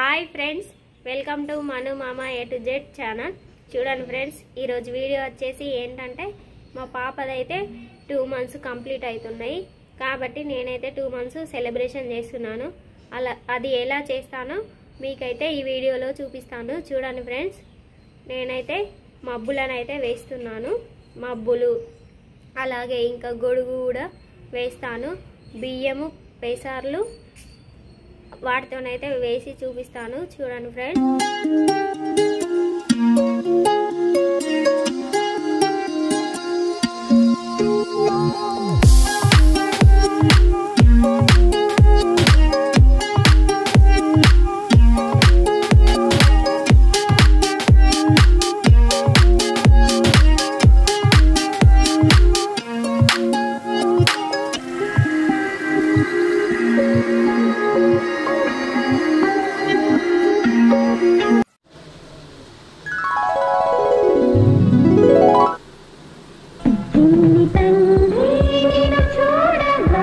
hi friends welcome to Manu Mama A to Z channel చూడండి friends ఈరోజు video వచ్చేసి ఏంటంటే మా పాపదైతే టూ మంత్స్ కంప్లీట్ అవుతున్నాయి కాబట్టి నేనైతే టూ మంత్స్ సెలబ్రేషన్ చేస్తున్నాను అలా అది ఎలా చేస్తానో మీకైతే ఈ వీడియోలో చూపిస్తాను చూడండి ఫ్రెండ్స్ నేనైతే మబ్బులను అయితే వేస్తున్నాను మబ్బులు అలాగే ఇంకా గొడుగు కూడా వేస్తాను బియ్యము పెసార్లు వాటితోనైతే వేసి చూపిస్తాను చూడండి ఫ్రెండ్స్ చిన్ని తండ్రి నిన్ను చూడగా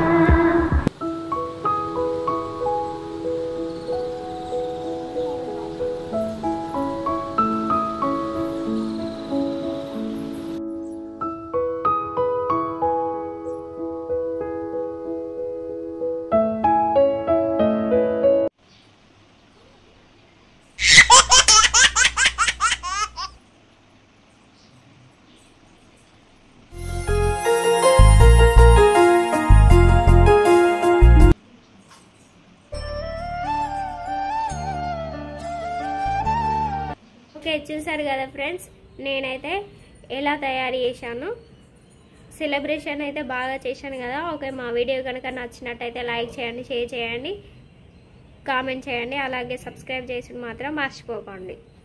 ఓకే చూసారు కదా ఫ్రెండ్స్ నేనైతే ఎలా తయారు చేశాను సెలబ్రేషన్ అయితే బాగా చేశాను కదా ఓకే మా వీడియో కనుక నచ్చినట్టయితే లైక్ చేయండి షేర్ చేయండి కామెంట్ చేయండి అలాగే సబ్స్క్రైబ్ చేసి మాత్రం మర్చిపోకండి